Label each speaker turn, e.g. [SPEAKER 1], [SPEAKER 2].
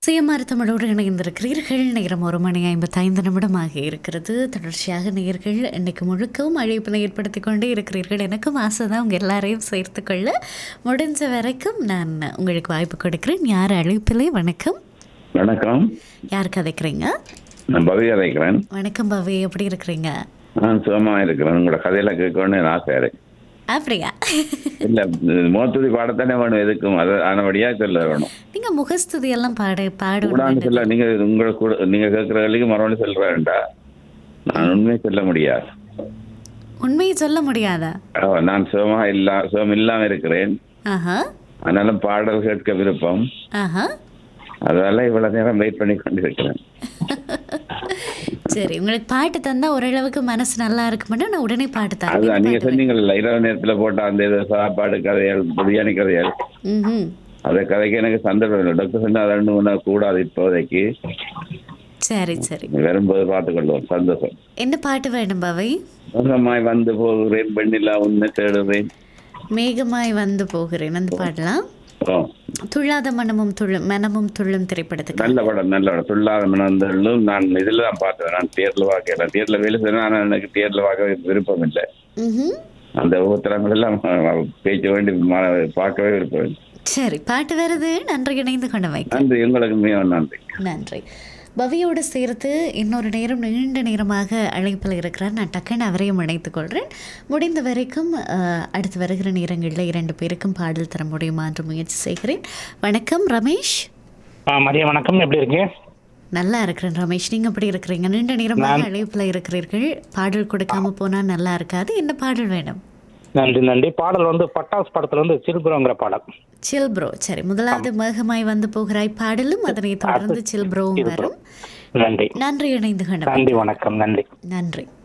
[SPEAKER 1] சுயமாறு தமிழோடு இணைந்திருக்கிறீர்கள் நேரம் ஒரு மணி ஐம்பத்தைந்து நிமிடமாக இருக்கிறது தொடர்ச்சியாக நேர்கள் இன்னைக்கு முழுக்கவும் அழைப்பினை ஏற்படுத்தி கொண்டே இருக்கிறீர்கள் எனக்கும் ஆசை தான் உங்கள் எல்லாரையும் சேர்த்துக்கொள்ள முடிஞ்ச வரைக்கும் நான் உங்களுக்கு வாய்ப்பு கொடுக்கிறேன் யார் அழைப்பிலே வணக்கம்
[SPEAKER 2] வணக்கம்
[SPEAKER 1] யார் கதைக்கிறீங்க
[SPEAKER 2] நான் பவி அழைக்கிறேன்
[SPEAKER 1] வணக்கம் பவி எப்படி இருக்கிறீங்க
[SPEAKER 2] நான் சுகமா இருக்கிறேன் உங்களோட கதையில கேட்கணும்னு நான் ஆசை இருக்கு
[SPEAKER 1] அப்படியா
[SPEAKER 2] இல்ல மோத்துதி பாடத்தானே வேணும் எதுக்கும் அது ஆனபடியா சொல்ல வேணும்
[SPEAKER 1] நீங்கள் முகஸ்துதி எல்லாம் பாடு பாடு
[SPEAKER 2] கூடான்னு சொல்ல நீங்க உங்களை கூட நீங்க கேட்கிற வழிக்கு மறுபடியும் சொல்ல வேண்டாம் நான் உண்மையை சொல்ல முடியாது
[SPEAKER 1] உண்மையை சொல்ல முடியாதா
[SPEAKER 2] ஓ, நான் சுகமா இல்லா சுகம் இல்லாம இருக்கிறேன்
[SPEAKER 1] ஆஹா
[SPEAKER 2] அதனால பாடல் கேட்க விருப்பம்
[SPEAKER 1] ஆஹா
[SPEAKER 2] அதனால இவ்வளவு நேரம் வெயிட் பண்ணி கொண்டு இருக்கிறேன்
[SPEAKER 1] சரி உங்களுக்கு பாட்டு தந்தா ஓரளவுக்கு மனசு நல்லா இருக்குமென்னா நான் உடனே பாட்டு தரேன்
[SPEAKER 2] அதுதான் நீங்க சொன்னீங்கல்ல இரவு நேரத்துல போட்ட அந்த இது சாப்பாடு கதைகள் பிரியாணி கதைகள்
[SPEAKER 1] ம்ஹும்.
[SPEAKER 2] அந்த கதைக்கு எனக்கு சந்தர்ப்பம் இல்லை டாக்டர் சொன்னா அது ரெண்டு மூணு நாள் கூடாது இப்போதைக்கு
[SPEAKER 1] சரி சரி
[SPEAKER 2] வரும்போது பார்த்துக்கொள்வோம் சந்தோஷம்
[SPEAKER 1] என்ன பாட்டு வேணும் பவை
[SPEAKER 2] சொந்தமாய் வந்து போகிறேன் பெண்ணிலா உன்னை தேடுறேன்
[SPEAKER 1] மேகமாய் வந்து போகிறேன் அந்த பாடலாம்
[SPEAKER 2] ஓ,
[SPEAKER 1] துள்ளாத மனமும் துள்ளும் மனமும் துள்ளும் திரைப்படத்துக்கு
[SPEAKER 2] நல்ல படம் நல்ல படம் சொல்லாத மனந்தள்ளும் நான் இதுல தான் பார்த்தேன் நான் தியேட்டர்ல பார்க்கல தியேட்டர்ல வேலை செய்யணும் ஆனால் எனக்கு தியேட்டர்ல பார்க்க விருப்பம் இல்லை
[SPEAKER 1] ம்ஹும்.
[SPEAKER 2] அந்த உத்தரங்கள் எல்லாம் பேச்சு வேண்டி ம- பார்க்கவே விருப்பம் இல்லை
[SPEAKER 1] சரி பாட்டு வருது நன்றி இணைந்து கொண்டு வைக்க
[SPEAKER 2] நன்றி உங்களுக்கு மிகவும் நன்றி
[SPEAKER 1] நன்றி பவியோடு சேர்த்து இன்னொரு நேரம் நீண்ட நேரமாக அழைப்பில் இருக்கிறார் நான் டக்குன்னு அவரையும் இணைத்துக் கொள்கிறேன் முடிந்த வரைக்கும் அஹ், அடுத்து வருகிற நேரங்களில் இரண்டு பேருக்கும் பாடல் தர முடியுமா என்று முயற்சி செய்கிறேன் வணக்கம் ரமேஷ்
[SPEAKER 3] ஆ மதிய வணக்கம் எப்படி இருக்கீங்க
[SPEAKER 1] நல்லா இருக்கிறேன் ரமேஷ் நீங்கள் எப்படி இருக்கிறீங்க நீண்ட நேரமாக அழைப்பில் இருக்கிறீர்கள் பாடல் கொடுக்காம போனால் நல்லா இருக்காது என்ன பாடல் வேணும்
[SPEAKER 3] நன்றி நன்றி பாடல் வந்து பட்டாஸ் படத்துல வந்து சிறுபுறங்கிற பாடல்
[SPEAKER 1] சில் ப்ரோ சரி முதலாவது மேகமாய் வந்து போகிறாய் பாடலும் அதனை தொடர்ந்து சில் ப்ரோவும் வரும்
[SPEAKER 3] நன்றி
[SPEAKER 1] நன்றி இணைந்து கொண்டு
[SPEAKER 3] நன்றி வணக்கம் நன்றி
[SPEAKER 1] நன்றி